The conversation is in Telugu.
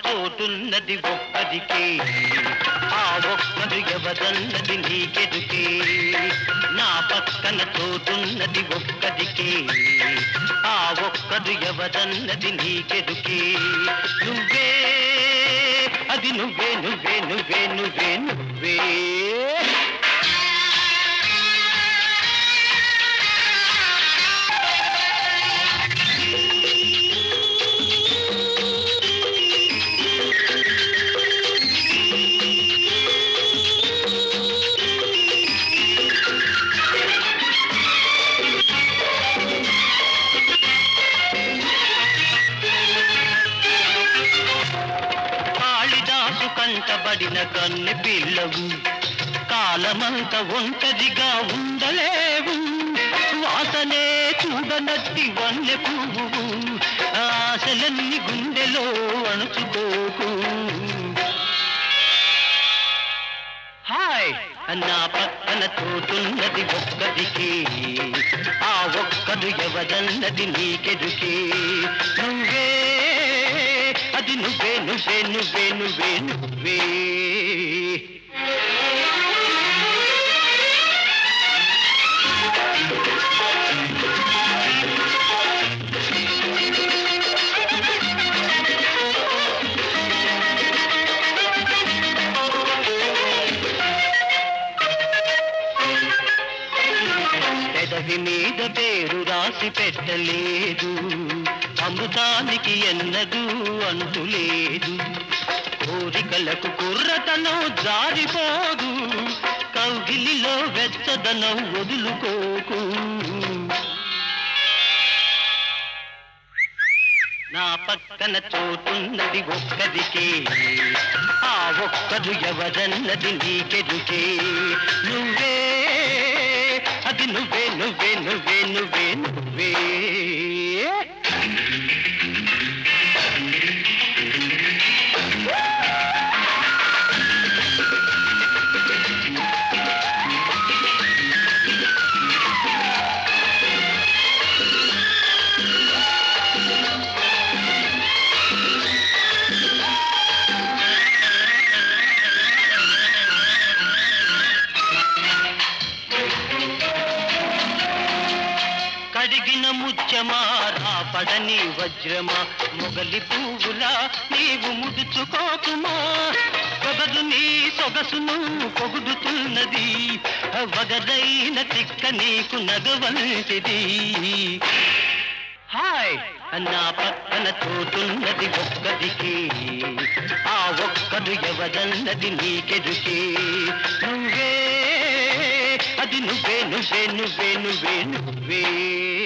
చోటున్నది ఒక్కదికే ఆ ఒక్కడు ఎవరన్నది నీకెదుకే నా పక్కన చోటున్నది ఒక్కదికే ఆ ఒక్కడు ఎవరన్నది నీకెదుకే నువ్వే అది నువ్వే నువ్వే నువ్వే నువ్వే నువ్వే కాళిదాసు కంటబడిన కన్నె పిల్లవు కాలమంత ఒంటరిగా ఉండలేవు వాసనే చూడనట్టి వన్నె పువ్వు ఆశలన్నీ గుండెలో అణుచుకోకు హాయ్ నా పక్కన చోటున్నది ఒక్కదికి ఆ ఒక్కడు ఎవరన్నది నీకెదుకే నువ్వే అది నువ్వే నువ్వే నువ్వే నువ్వే నువ్వే పెదవి మీద పేరు రాసి పెట్టలేదు అమృతానికి ఎన్నదూ అంతులేదు కోరికలకు కుర్రతనం జారిపోదు కౌగిలిలో వెచ్చదనం వదులుకోకు నా పక్కన చోటున్నది ఒక్కదికే ఆ ఒక్కడు ఎవరన్నది నీకెదుకే నువ్వే అది నువ్వే నువ్వే నువ్వే నువ్వే నువ్వే కడిగిన ముత్యమా రాపడని వజ్రమా మొగలి పువ్వులా నీవు ముదుచుకోకుమా పొగదు నీ సొగసును పొగుడుతున్నది వగదైన తిక్క నీకు నగవంటిది హాయ్ నా పక్కన చోటున్నది ఒక్కదికి ఆ ఒక్కడు ఎవరన్నది నీకెదుకే నువ్వే అది నువ్వే నువ్వే నువ్వే నువ్వే నువ్వే